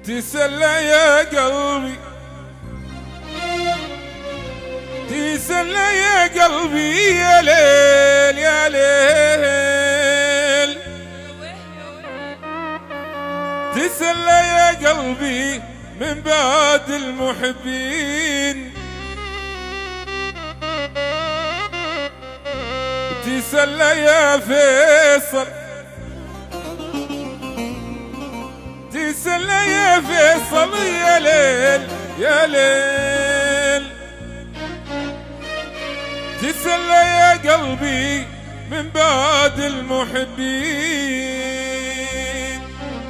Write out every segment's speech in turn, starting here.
تسلى يا قلبي تسلى يا قلبي يا ليل يا ليل تسلى يا قلبي من بعد المحبين تسلى يا فيصل تسلى يا فيصل يا ليل يا ليل تسلى يا قلبي من بعد المحبين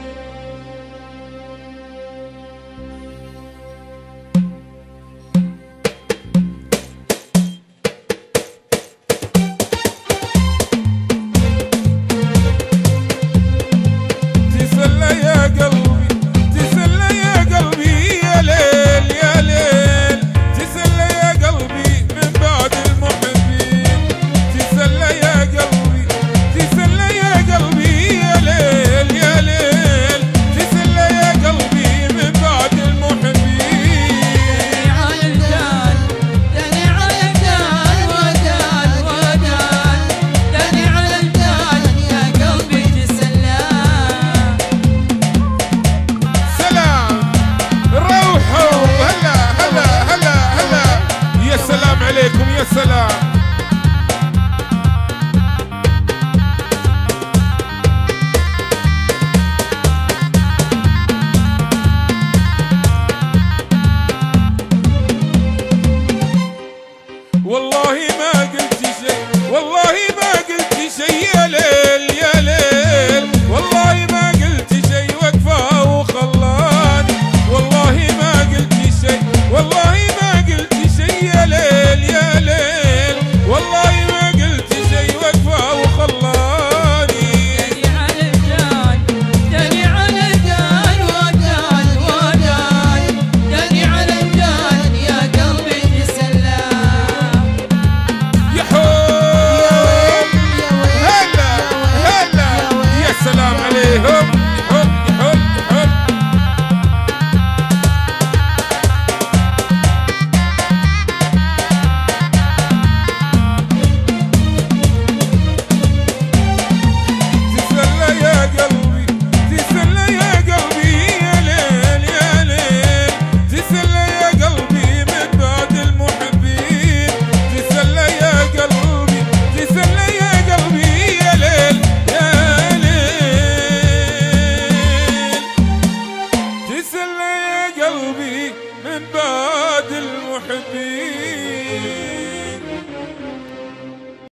تسلى يا قلبي تسلى يا قلبي يا ليل يا ليل تسلى يا قلبي من بعد المحبين تسلى يا قلبي تسلى يا قلبي يا ليل يا ليل تسلى يا قلبي من بعد المحبين على الجال دني على الجال ودال ودال دني على الجال يا قلبي تسلى سلام روحوا هلا هلا هلا هلا يا سلام عليكم يا سلام والله